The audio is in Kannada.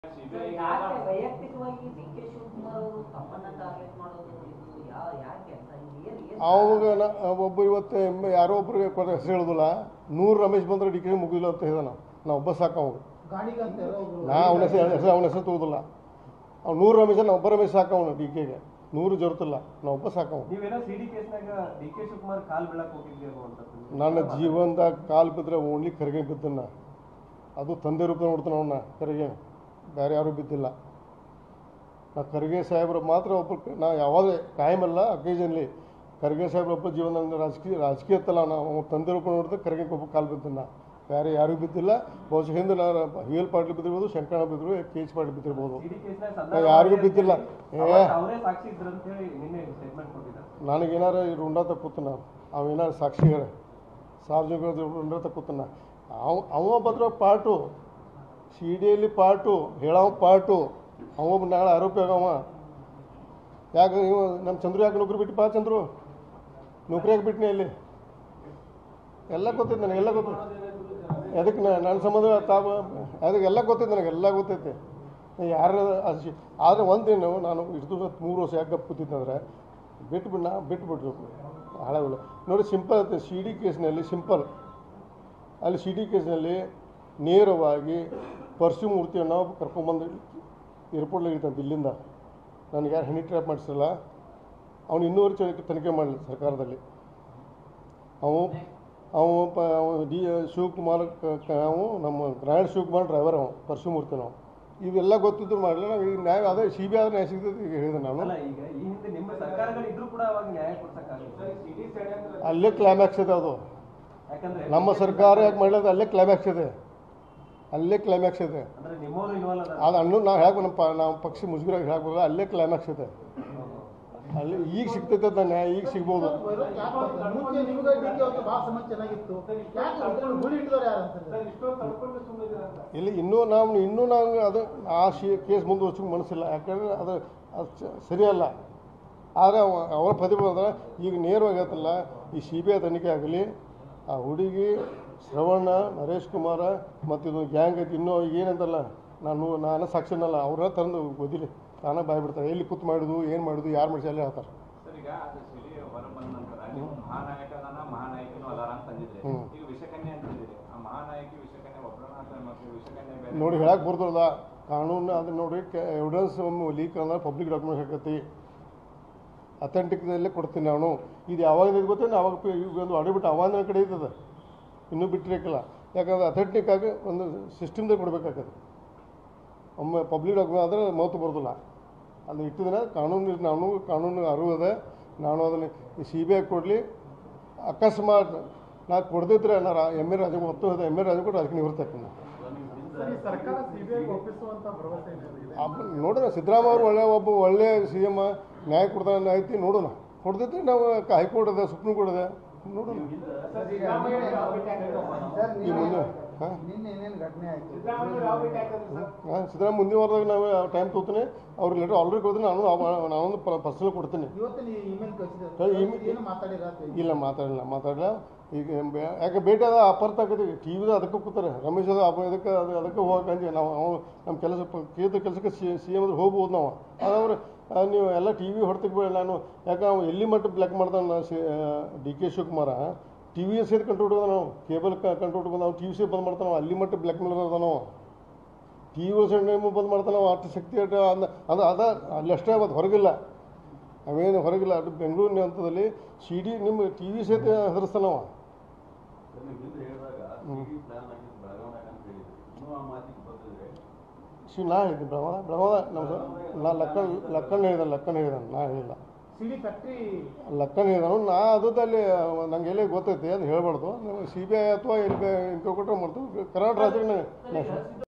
ಯಾಕೆ ವೈಯಕ್ತಿಕವಾಗಿ ಡಿ ಕೆ ಶಿವಕುಮಾರ್ ಅವರು ತಮ್ಮನ್ನ ಟಾರ್ಗೆಟ್ ಮಾಡೋದು ಇದು ಯಾವ ಯಾಕೆ ಅಂತ ಇದು ಏನು ಏನು ಅವಾಗ ನ- ಒಬ್ಬ ಇವತ್ತು ಎಮ್ಮೆ ಯಾರೋ ಒಬ್ಬರಿಗೆ ಕೊಡ ಹೆಸರು ಹೇಳೋದಿಲ್ಲ ನೂರು ರಮೇಶ್ ಬಂದ್ರೆ ಡಿ ಕೆ ಮುಗಿದಿಲ್ಲ ಅಂತ ಹೇಳಿದ ನಾವು ನಾವು ಒಬ್ಬ ಸಾಕು ಅವಾಗ ಗಾಣಿಗಂತ ಯಾರೋ ಒಬ್ರು ನಾ ಅವನ ಹೆಸರು ಹೆಸರು ಅವನ ಹೆಸರು ತಗೋದಿಲ್ಲ ಅವ್ನು ನೂರು ರಮೇಶ ನಾವು ಒಬ್ಬ ರಮೇಶ್ ಸಾಕು ಅವನು ಡಿ ಕೆಗೆ ನೂರು ಜರುತ್ತಿಲ್ಲ ನಾವು ಒಬ್ಬ ಸಾಕು ಅವನು ನೀವೇನೋ ಸಿ ಡಿ ಕೇಸ್ನಾಗ ಡಿ ಕೆ ಶಿವಕುಮಾರ್ ಕಾಲ್ ಬೀಳಕ್ ಹೋಗಿದ್ದೀರೋ ಅಂತ ನನ್ನ ಜೀವನದಾಗ ಕಾಲು ಬಿದ್ದರೆ ಓನ್ಲಿ ಕರಿಗೆ ಬಿದ್ದನ್ನ ಅದು ತಂದೆ ರೂಪ ನೋಡ್ತಾನೆ ಅವನ್ನ ಕರಿಗೆ ಬೇರೆ ಯಾರೂ ಬಿದ್ದಿಲ್ಲ ನಾ ಖರ್ಗೆ ಸಾಹೇಬ್ರು ಮಾತ್ರ ಒಬ್ಬ ನಾ ಯಾವಾಗ ಕಾಯಮಲ್ಲ ಅಕೇಜನ್ಲಿ ಖರ್ಗೆ ಸಾಹೇಬ್ರ ಒಬ್ಬ ಜೀವನ ರಾಜಕೀಯ ರಾಜಕೀಯ ಇತ್ತಲ್ಲ ನಾವು ಅವ್ನ ತಂದೆ ರೂಪ ನೋಡಿದ್ರೆ ಖರ್ಗೆ ಒಬ್ಬ ಕಾಲು ಬಿದ್ದನ್ನ ಬೇರೆ ಯಾರೂ ಬಿದ್ದಿಲ್ಲ ಬಹುಶಃ ಹಿಂದೆ ನಾನು ವಿ ಎಲ್ ಪಾಟೀಲ್ ಬಿದ್ದಿರ್ಬೋದು ಶಂಕರಣ್ಣ ಬಿದ್ದರು ಕೆ ಎಚ್ ಪಾಟೀಲ್ ಬಿದ್ದಿರ್ಬೋದು ಸಿ ಡಿ ಕೇಸ್ನಾಗ ನಾ ಯಾರಿಗೂ ಬಿದ್ದಿಲ್ಲ ಏ ಅವರೇ ಸಾಕ್ಷಿ ಇದ್ರು ಅಂತ ಹೇಳಿ ನಿನ್ನೆ ಸ್ಟೇಟ್ಮೆಂಟ್ ಕೊಟ್ಟಿದ್ದಾರೆ ನನಗೇನಾರ ಈ ರುಂಡ ತಕ್കൂತನ ಅವೇನಾರು ಸಾಕ್ಷಿಗಾರ ಸಾರ್ವಜನಿಕ ರುಂಡ ತಕ್കൂತನ ಅವ ಅವ ಬದ್ರ ಪಾಟು ಸಿ ಡಿಯಲ್ಲಿ ಪಾಟು ಹೇಳವ ಪಾಟು ಅವ ಒಬ್ಬ ನಾಳೆ ಆರೋಪಿ ಆಗವ ಯಾಕೆ ನೀವು ನಮ್ಮ ಚಂದ್ರು ಯಾಕೆ ನೌಕರಿ ಬಿಟ್ಟು ಪಾ ಚಂದ್ರು ನೌಕರಿ ಯಾಕೆ ಬಿಟ್ಟಿನಿ ಅಲ್ಲಿ ಎಲ್ಲ ಗೊತ್ತೈತೆ ನನಗೆಲ್ಲ ಗೊತ್ತೈತೆ ಅದಕ್ಕೆ ನನ್ನ ಸಂಬಂಧ ತಾವ ಅದಕ್ಕೆ ಎಲ್ಲ ಗೊತ್ತೈತೆ ನನಗೆ ಎಲ್ಲ ಗೊತ್ತೈತೆ ಯಾರು ಆದರೆ ಒಂದೇನು ನಾನು ಇಷ್ಟು ಮೂರು ವರ್ಷ ಯಾಕೆ ಗಪ್ ಕೂತಿದ್ದಂದ್ರೆ ಬಿಟ್ಬಿಟ್ಟು ನಾ ಬಿಟ್ಬಿಟ್ರು ಹಾಳಾಗಲ್ಲ ನೋಡಿ ಸಿಂಪಲ್ ಐತೆ ಸಿ ಡಿ ಕೇಸ್ನಲ್ಲಿ ಸಿಂಪಲ್ ಅಲ್ಲಿ ಸಿ ಡಿ ಕೇಸ್ನಲ್ಲಿ ನೇರವಾಗಿ ಪರ್ಸು ಮೂರ್ತಿಯನ್ನು ಕರ್ಕೊಂಬಂದು ಏರ್ಪೋರ್ಟ್ಲಾಗ ಇರ್ತಾನೆ ಇಲ್ಲಿಂದ ನನಗೆ ಯಾರು ಹನಿ ಟ್ರ್ಯಾಪ್ ಮಾಡಿಸಲ್ಲ ಅವನು ಇನ್ನೂವರೆ ತನಿಖೆ ಮಾಡಲಿ ಸರ್ಕಾರದಲ್ಲಿ ಅವು ಅವು ಪ ಅವ ಡಿ ಶಿವಕುಮಾರ್ ಕ- ಕ- ಅವು ನಮ್ಮ ನಾರಾಯಣ ಶಿವಕುಮಾರ್ ಡ್ರೈವರ್ ಅವ ಪರಶುಮೂರ್ತಿ ನಾವು ಇವೆಲ್ಲ ಗೊತ್ತಿದ್ದು ಮಾಡಲಿಲ್ಲ ನಾವು ಈಗ ನ್ಯಾಯ ಅದೇ ಸಿ ಬಿ ಆದ್ರೆ ನ್ಯಾಯ ಸಿಗ್ತದೆ ಈಗ ಹೇಳಿದೆ ನಾನು ಅಲ್ಲ ಈಗ ಈ ಹಿಂದೆ ನಿಮ್ಮ ಸರ್ಕಾರಗಳು ಇದ್ರೂ ಕೂಡ ಅವಾಗ ನ್ಯಾಯ ಕೊಡ್ಸಕ್ಕಾಗಲ್ಲ ಅಲ್ಲೇ ಕ್ಲೈಮ್ಯಾಕ್ಸ್ ಇದೆ ಅದು ಯಾಕಂದ್ರೆ ನಮ್ಮ ಸರ್ಕಾರ ಯಾಕೆ ಮಾಡಲಿಲ್ಲ ಅಲ್ಲೇ ಕ್ಲೈಮ್ಯಾಕ್ಸ್ ಇದೆ ಅಲ್ಲೇ ಕ್ಲೈಮ್ಯಾಕ್ಸ್ ಇದೆ ಅಂದ್ರೆ ನಿಮ್ಮವರು ಇನ್ವಾಲ್ವ್ ಅದ ಅದು ಅನ್ನು ನಾವು ಹೇಗೆ ನಮ್ಮ ಪ ನಾವು ಪಕ್ಷ ಮುಜುಗರಾಗಿ ಹೇಳಕ್ಬೋದ ಅಲ್ಲೇ ಕ್ಲೈಮ್ಯಾಕ್ಸ್ ಇದೆ ಅಲ್ಲಿ ಈಗ ಸಿಗ್ತೈತೆ ಅದ ನ್ಯಾಯ ಈಗ ಸಿಗ್ಬೋದು ಬರೋ- ಯಾಕೆ ಗೊತ್ತಾ? ಮುಂಚೆ ನಿಮ್ಗೆ ಡಿ ಕೆ ಅವ್ರಿಗೆ ಭಾಳ ಸಂಬಂಧ ಚೆನ್ನಾಗಿತ್ತು ಯಾಕೆ ಇದ್ರಲ್ಲಿ ಗುಳಿ ಹಿಡಿದವ್ರು ಯಾರು ಅಂತಾರೆ ಇಲ್ಲಿ ಇನ್ನೂ ನಾವು ಇನ್ನೂ ನಾವು ಅದು ಆ ಶಿ ಕೇಸ್ ಮುಂದುವರ್ಸೋಕೆ ಮನಸ್ಸಿಲ್ಲ ಯಾಕಂದ್ರೆ ಅದು ಅದು ಸ- ಸರಿಯಲ್ಲ ಆದರೆ ಅವ ಅವರ ಪದೇ ಬಂದ್ರೆ ಈಗ ನೇರವಾಗಿ ಹೇಳ್ತಲ್ಲ ಈ ಸಿ ಬಿ ಐ ತನಿಖೆ ಆಗಲಿ ಆ ಹುಡುಗಿ ಶ್ರವಣ ನರೇಶ್ ಕುಮಾರ ಮತ್ತು ಇದು ಗ್ಯಾಂಗ್ ಐತಿ ಇನ್ನೂ ಈಗ ಏನಂತಲ್ಲ ನಾನು ನಾನು ಸಾಕ್ಷಿನಲ್ಲ ಅವ್ರನ್ನ ತಂದು ಓದಿಲಿ ತಾನೇ ಬಾಯ್ ಬಿಡ್ತಾರೆ ಎಲ್ಲಿ ಕೂತ್ ಮಾಡೋದು ಏನು ಮಾಡೋದು ಯಾರು ಮಾಡಿಸಿ ಅಲ್ಲೇ ಹೇಳ್ತಾರೆ ಸರ್ ಈಗ ಅದು ಸಿಡಿ ಹೊರ ಬಂದ ನಂತರ ನೀವು ಮಹಾನಾಯಕನ ಮಹಾನಾಯಕಿನೂ ಅದಾರ ಅಂತ ಅಂದಿದ್ರಿ ಹ್ಮ್. ಈಗ ವಿಷಕನ್ಯೆ ಅಂತಿದ್ದೀರಿ ಆ ಮಹಾನಾಯಕಿ ವಿಷಕನ್ಯೆ ಒಬ್ಬರನ್ನ ಅಂತ ಮತ್ತೆ ವಿಷಕನ್ಯೆ ಬೇರೆ ನೋಡಿ ಹೇಳಕ್ಕೆ ಬರ್ತದಲ್ಲ ಕಾನೂನು ಅದು ನೋಡಿ ಎವಿಡೆನ್ಸ್ ಲೀಕ್ ಅಂದ್ರೆ ಪಬ್ಲಿಕ್ ಡಾಕ್ಯುಮೆಂಟ್ಸ್ ಆಕತಿ ಅಥೆಂಟಿಕ್ದಲ್ಲೇ ಕೊಡ್ತೀನಿ ನಾನು ಇದು ಯಾವಾಗ ಇದು ಗೊತ್ತೇನು ಅವಾಗ ಪ- ಈಗ ಒಂದು ಆಡಿಬಿಟ್ಟು ಅವಾಗ ನನ್ನ ಕಡೆ ಇರ್ತದೆ ಇನ್ನೂ ಬಿಟ್ಟಿರಕ್ಕಿಲ್ಲ ಯಾಕಂದ್ರೆ ಅಥೆಂಟಿಕ್ ಆಗಿ ಒಂದು ಸಿಸ್ಟಮ್ದಾಗ ಕೊಡಬೇಕಾಗತ್ತೆ ಒಮ್ಮೆ ಪಬ್ಲಿಕ್ ಡಾಕ್ಯುಮೆಂಟ್ ಆದರೆ ಮೌತು ಬರೋದಿಲ್ಲ ಅದು ಇಟ್ಟಿದ್ರೆ ಕಾನೂನು ನಾನು ಕಾನೂನು ಅರಿವು ಇದೆ ನಾನು ಅದನ್ನು ಸಿ ಬಿ ಐ ಕೊಡಲಿ ಅಕಸ್ಮಾತ್ ನಾ ಕೊಡ್ದಿದ್ರೆ ನಾ ರಾ ಎಮ್ ಎ ರಾಜ ಮತ್ತು ಎಮ್ ಎ ರಾಜ ಕೂಡ ರಾಜಕೀಯ ನಿವೃತ್ತಿ ಆಗ್ತೀನಿ ಸರಿ ಸರ್ಕಾರ ಸಿಬಿಐ ಒಪ್ಪಿಸುವಂತ ಭರವಸೆ ಏನಿದೆ ಅಪ್ಪ- ನೋಡೋಣ ಸಿದ್ದರಾಮಯ್ಯ ಅವರು ಒಳ್ಳೆ ಒಬ್ಬ ಒಳ್ಳೆ ಸಿ ಎಮ್ ನ್ಯಾಯ ಕೊಡ್ತಾನೆ ಐತಿ ನೋಡೋಣ ಕೊಡ್ತೈತಿ ನಾವು ಹೈಕೋರ್ಟ್ ಇದೆ ಸುಪ್ರೀಂ ಕೋರ್ಟ್ ಇದೆ ನೋಡೋಣ ಈ ಮುಂದೆ ಹಾಂ ನಿನ್ನೆ ಏನೇನು ಘಟನೆ ಆಯ್ತು ಹಾಂ ಸಿದ್ದರಾಮಯ್ಯ ಮುಂದಿನ ವಾರದಾಗ ನಾವು ಟೈಮ್ ತೊಗೊತೀನಿ ಅವ್ರಿಗೆ ಲೆಟರ್ ಆಲ್ರೆಡಿ ಕೊಡ್ತೀನಿ ನಾನು ಅವ- ನಾನೊಂದು ಪರ್ಸನಲ್ ಕೊಡ್ತೀನಿ ಇವತ್ತು ನೀವು ಇಮೇಲ್ ಕಳಿಸಿದ್ರೆ ಸರ್, ಇಮೆ- ಏನು ಮಾತಾಡಿರ ಇಲ್ಲ ಮಾತಾಡಿಲ್ಲ ಮಾತಾಡಿಲ್ಲ ಈಗ ಬೆ- ಯಾಕೆ ಭೇಟಿ ಅದ ಅಪರ್ಥ ಆಗತ್ತೆ ಟಿ ವಿದ ಅದಕ್ಕೆ ಕೂತಾರೆ ರಮೇಶ್ ಅದು ಅಪ ಇದಕ್ಕೆ ಅದು ಅದಕ್ಕೆ ಹೋಗಕ್ಕೆ ನಾವು ಅವ್ನು ನಮ್ಮ ಕೆಲಸ ಕೇಳಿದ ಕೆಲಸಕ್ಕೆ ಸಿ ಸಿ ಎಮ್ ಹೋಗ್ಬೋದು ನಾವು ಅದಾದ್ರೆ ನೀವು ಎಲ್ಲ ಟಿ ವಿ ಹೊಡ್ತಿಕ್ ನಾನು ಯಾಕೆ ಅವ್ನು ಎಲ್ಲಿ ಮಟ್ಟ ಬ್ಲ್ಯಾಕ್ ಮಾಡ್ತಾನೆ D K Shivakumar T V ಸೇರಿ ಕಂಟ್ರೋಲ್ ಇಟ್ಕೊಂಡ ನಾವು ಕೇಬಲ್ ಕಂಟ್ರೋಲ್ ಇಟ್ಕೊಂಡು ನಾವು ಟಿ ವಿ ಸಿ ಬಂದ್ ಮಾಡ್ತಾನೆ ನಾವು ಅಲ್ಲಿ ಮಟ್ಟ ಬ್ಲ್ಯಾಕ್ ಮೇಲರ್ ಅದ ನಾವು ಟಿ ವಿ ಟೈಮು ಬಂದ್ ಮಾಡ್ತಾನೆ ನಾವು ಅಷ್ಟು ಶಕ್ತಿ ಅಟ ಅದ ಅದು ಅದ ಅಲ್ಲಷ್ಟೇ ಅದು ಹೊರಗಿಲ್ಲ ಅವೇನು ಹೊರಗಿಲ್ಲ ಅದು ಬೆಂಗಳೂರಿನ ಹಂತದಲ್ಲಿ ಸಿ ಡಿ ನಿಮ್ಮ ಟಿ ವಿ ಸಹಿತ ಹೆದರ್ಸ್ತಾನವ ಶಿ ನಾ ಹೇಳಿದ್ದೀನಿ ಬ್ರಹ್ಮದ ಬ್ರಹ್ಮದ ನಮ್ಮ ನಾ ಲಕ್ಕಣ್ ಲಕ್ಕಣ್ ಹೇಳಿದ ಲಕ್ಕಣ್ ಹೇಳಿದ ನಾ ಹೇಳಿಲ್ಲ ಸಿಡಿ ಫ್ಯಾಕ್ಟ್ರಿ ಲಕ್ಕಣ್ ಹೇಳಿದನು ನಾ ಅದಲ್ಲಿ ನಂಗೆ ಎಲ್ಲಿ ಗೊತ್ತೈತಿ ಅದು ಹೇಳ್ಬಾರ್ದು ಸಿ ಬಿ ಐ ಅಥವಾ ಎಲ್ಲಿ ಇನ್ಕೋ ಕೊಟ್ಟರೆ ಮಾಡ್ತು ಕರ್ನಾಟಕ ರಾಜ್ಯಕ್ಕೆ